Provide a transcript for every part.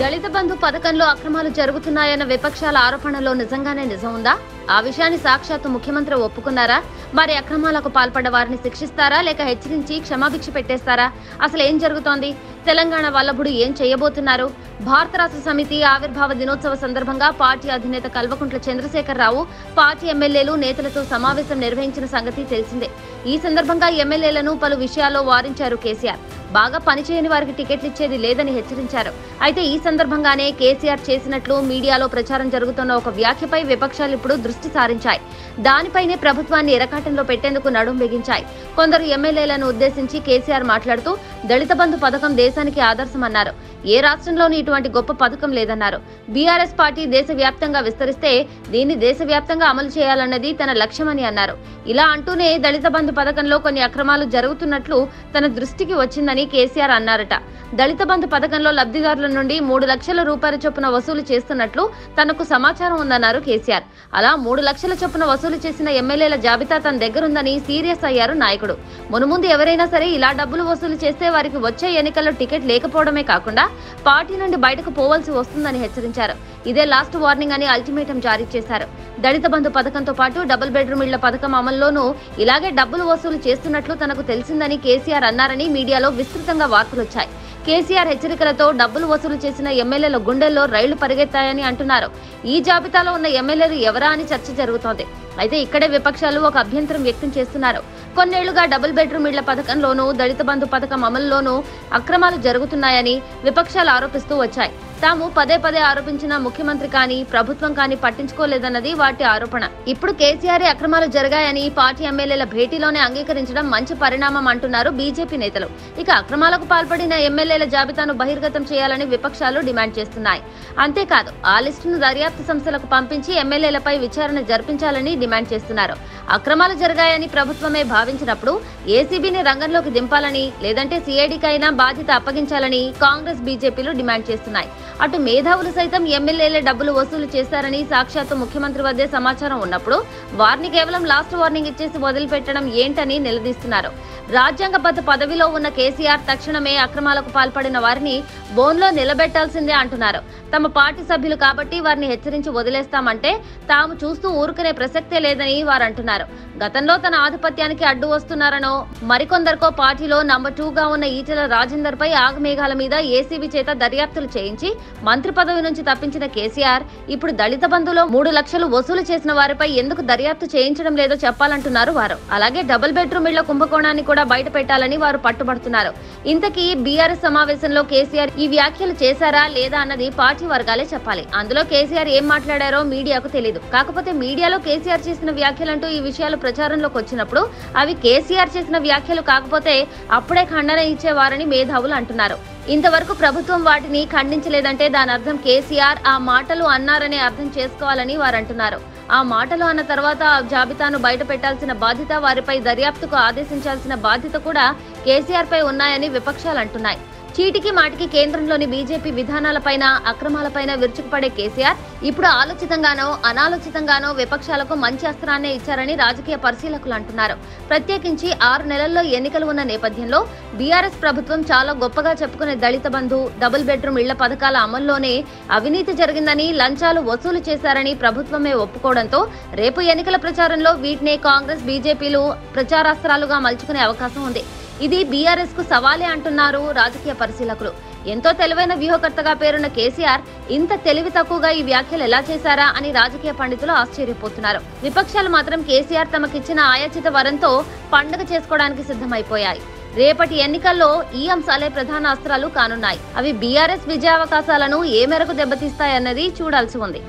దళిత బంధు పథకంలో అక్రమాలు జరుగుతున్నాయన్న విపక్షాల ఆరోపణలో నిజంగానే నిజం ఉందా ఆ విషయాన్ని సాక్షాత్తు ముఖ్యమంత్రి ఒప్పుకున్నారా మరి అక్రమాలకు పాల్పడ్డ వారిని శిక్షిస్తారా లేక హెచ్చరించి క్షమాభిక్ష పెట్టేస్తారా అసలు ఏం జరుగుతోంది తెలంగాణ వల్లభుడు ఏం చేయబోతున్నారు భారత రాష్ట్ర సమితి ఆవిర్భావ దినోత్సవ సందర్భంగా పార్టీ అధినేత కల్వకుంట్ల చంద్రశేఖర్ రావు పార్టీ ఎమ్మెల్యేలు నేతలతో సమావేశం నిర్వహించిన సంగతి తెలిసిందే ఈ సందర్భంగా ఎమ్మెల్యేలను పలు విషయాల్లో వారించారు కేసీఆర్ బాగా పనిచేయని వారికి టికెట్లు ఇచ్చేది లేదని హెచ్చరించారు అయితే ఈ సందర్భంగానే కేసీఆర్ చేసినట్లు మీడియాలో ప్రచారం జరుగుతున్న ఒక వ్యాఖ్యపై విపక్షాలు ఇప్పుడు దృష్టి సారించాయి దానిపైనే ప్రభుత్వాన్ని ఎరకాటంలో పెట్టేందుకు నడుం బిగించాయి కొందరు ఎమ్మెల్యేలను ఉద్దేశించి కేసీఆర్ మాట్లాడుతూ దళిత బంధు పథకం దేశానికి ఆదర్శమన్నారు ఏ రాష్ట్రంలోనూ ఇటువంటి గొప్ప పథకం లేదన్నారు బీఆర్ఎస్ పార్టీ దేశవ్యాప్తంగా విస్తరిస్తే దీన్ని దేశవ్యాప్తంగా అమలు చేయాలన్నది తన లక్ష్యమని అన్నారు ఇలా అంటూనే దళిత బంధు పథకంలో కొన్ని అక్రమాలు జరుగుతున్నట్లు తన దృష్టికి వచ్చిందని కేసీఆర్ అన్నారట దళిత బంధు పథకంలో లబ్ధిదారుల నుండి మూడు లక్షల రూపాయల చొప్పున వసూలు చేస్తున్నట్లు తనకు సమాచారం ఉందన్నారు కేసీఆర్ అలా మూడు లక్షల చొప్పున వసూలు చేసిన ఎమ్మెల్యేల జాబితా తన దగ్గరుందని సీరియస్ అయ్యారు నాయకుడు మునుముందు ఎవరైనా సరే ఇలా డబ్బులు వసూలు చేస్తే వారికి వచ్చే ఎన్నికల్లో టికెట్ లేకపోవడమే కాకుండా పార్టీ నుండి బయటకు పోవాల్సి వస్తుందని హెచ్చరించారు ఇదే లాస్ట్ వార్నింగ్ అని అల్టిమేటం జారీ చేశారు దళిత బంధు పథకంతో పాటు డబుల్ బెడ్రూమ్ ఇళ్ల పథకం అమల్లోనూ ఇలాగే డబ్బులు వసూలు చేస్తున్నట్లు తనకు తెలిసిందని కేసీఆర్ అన్నారని మీడియాలో విస్తృతంగా వార్తలొచ్చాయి కేసీఆర్ హెచ్చరికలతో డబ్బులు వసూలు చేసిన ఎమ్మెల్యేల గుండెల్లో రైళ్లు పరిగెత్తాయని అంటున్నారు ఈ జాబితాలో ఉన్న ఎమ్మెల్యేలు ఎవరా అని చర్చ జరుగుతోంది అయితే ఇక్కడే విపక్షాలు ఒక అభ్యంతరం వ్యక్తం చేస్తున్నారు కొన్నేళ్లుగా డబుల్ బెడ్రూమ్ ఇళ్ల పథకంలోనూ దళిత బంధు పథకం అమలులోనూ అక్రమాలు జరుగుతున్నాయని విపక్షాలు ఆరోపిస్తూ వచ్చాయి తాము పదే పదే ఆరోపించిన ముఖ్యమంత్రి కానీ ప్రభుత్వం కానీ పట్టించుకోలేదన్నది వాటి ఆరోపణ ఇప్పుడు కేసీఆర్ అక్రమాలు జరిగాయని పార్టీ ఎమ్మెల్యేల భేటీలోనే అంగీకరించడం మంచి పరిణామం అంటున్నారు బీజేపీ నేతలు ఇక అక్రమాలకు పాల్పడిన ఎమ్మెల్యేల జాబితాను బహిర్గతం చేయాలని విపక్షాలు డిమాండ్ చేస్తున్నాయి అంతేకాదు ఆ లిస్టును దర్యాప్తు సంస్థలకు పంపించి ఎమ్మెల్యేలపై విచారణ జరిపించాలని డిమాండ్ చేస్తున్నారు అక్రమాలు జరిగాయని ప్రభుత్వమే భావించినప్పుడు ఏసీబీని రంగంలోకి దింపాలని లేదంటే సిఐడికైనా బాధ్యత అప్పగించాలని కాంగ్రెస్ బీజేపీలు డిమాండ్ చేస్తున్నాయి అటు మేధావులు సైతం ఎమ్మెల్యేల డబ్బులు వసూలు చేశారని సాక్షాత్తు ముఖ్యమంత్రి వద్దే సమాచారం ఉన్నప్పుడు వారిని కేవలం లాస్ట్ వార్నింగ్ ఇచ్చేసి వదిలిపెట్టడం ఏంటని నిలదీస్తున్నారు రాజ్యాంగబద్ధ పదవిలో ఉన్న కేసీఆర్ తక్షణమే అక్రమాలకు పాల్పడిన వారిని బోన్లో నిలబెట్టాల్సిందే అంటున్నారు తమ పార్టీ సభ్యులు కాబట్టి వారిని హెచ్చరించి వదిలేస్తామంటే తాము చూస్తూ ఊరుకునే ప్రసక్తే లేదని వారు అంటున్నారు గతంలో తన ఆధిపత్యానికి అడ్డు వస్తున్నారనో మరికొందరికో పార్టీలో నంబర్ టూగా ఉన్న ఈటెల రాజేందర్ పై ఆగమేఘాల మీద ఏసీబీ చేత దర్యాప్తులు చేయించి మంత్రి పదవి నుంచి తప్పించిన కేసీఆర్ ఇప్పుడు దళిత బంధులో మూడు లక్షలు వసూలు చేసిన వారిపై ఎందుకు దర్యాప్తు చేయించడం లేదో చెప్పాలంటున్నారు వారు అలాగే డబుల్ బెడ్రూమ్ ఇళ్ల కుంభకోణాన్ని కూడా బయట పెట్టాలని వారు పట్టుబడుతున్నారు ఇంతకీ బీఆర్ఎస్ సమావేశంలో కేసీఆర్ ఈ వ్యాఖ్యలు చేశారా లేదా అన్నది పార్టీ వర్గాలే చెప్పాలి అందులో కేసీఆర్ ఏం మాట్లాడారో మీడియాకు తెలియదు కాకపోతే మీడియాలో కేసీఆర్ చేసిన వ్యాఖ్యలంటూ ఈ విషయాలు ప్రచారంలోకి వచ్చినప్పుడు అవి కేసీఆర్ చేసిన వ్యాఖ్యలు కాకపోతే అప్పుడే ఖండన ఇచ్చేవారని మేధావులు అంటున్నారు ఇంతవరకు ప్రభుత్వం వాటిని ఖండించలేదంటే దాని అర్థం కేసీఆర్ ఆ మాటలు అన్నారనే అర్థం చేసుకోవాలని వారు అంటున్నారు ఆ మాటలు అన్న తర్వాత ఆ జాబితాను బయట పెట్టాల్సిన బాధ్యత వారిపై దర్యాప్తుకు ఆదేశించాల్సిన బాధ్యత కూడా కేసీఆర్ పై ఉన్నాయని విపక్షాలు అంటున్నాయి చీటికి మాటికి కేంద్రంలోని బీజేపీ విధానాలపైన అక్రమాలపైన విరుచుకుపడే కేసీఆర్ ఇప్పుడు ఆలోచితంగానో అనాలోచితంగానో విపక్షాలకు మంచి అస్త్రాన్నే ఇచ్చారని రాజకీయ పరిశీలకులు అంటున్నారు ప్రత్యేకించి ఆరు నెలల్లో ఎన్నికలు ఉన్న నేపథ్యంలో బీఆర్ఎస్ ప్రభుత్వం చాలా గొప్పగా చెప్పుకునే దళిత బంధు డబుల్ బెడ్రూమ్ ఇళ్ల పథకాల అమల్లోనే అవినీతి జరిగిందని లంచాలు వసూలు చేశారని ప్రభుత్వమే ఒప్పుకోవడంతో రేపు ఎన్నికల ప్రచారంలో వీటినే కాంగ్రెస్ బీజేపీలు ప్రచారాస్త్రాలుగా మలుచుకునే అవకాశం ఉంది ఇది బీఆర్ఎస్ కు సవాలే అంటున్నారు రాజకీయ పరిశీలకులు ఎంతో తెలివైన వ్యూహకర్తగా పేరున్న కేసీఆర్ ఇంత తెలివి తక్కువగా ఈ వ్యాఖ్యలు ఎలా చేశారా అని రాజకీయ పండితులు ఆశ్చర్యపోతున్నారు విపక్షాలు మాత్రం కేసీఆర్ తమకిచ్చిన ఆయాచిత వరంతో పండుగ చేసుకోవడానికి సిద్ధమైపోయాయి రేపటి ఎన్నికల్లో ఈ అంశాలే ప్రధాన అస్త్రాలు కానున్నాయి అవి బీఆర్ఎస్ విజయావకాశాలను ఏ మేరకు దెబ్బతీస్తాయన్నది చూడాల్సి ఉంది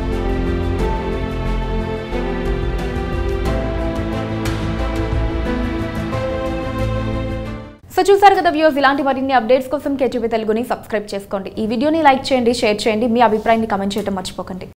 సో చూసారు కదా వ్యూస్ ఇలాంటి మరిన్ని అప్డేట్స్ కోసం కేటీవీ తెలుగుని సబ్స్క్రైబ్ చేసుకోండి ఈ వీడియోని లైక్ చేయండి షేర్ చేయండి మీ అభిప్రాయాన్ని కమెంట్ చేయడం మర్చిపోకండి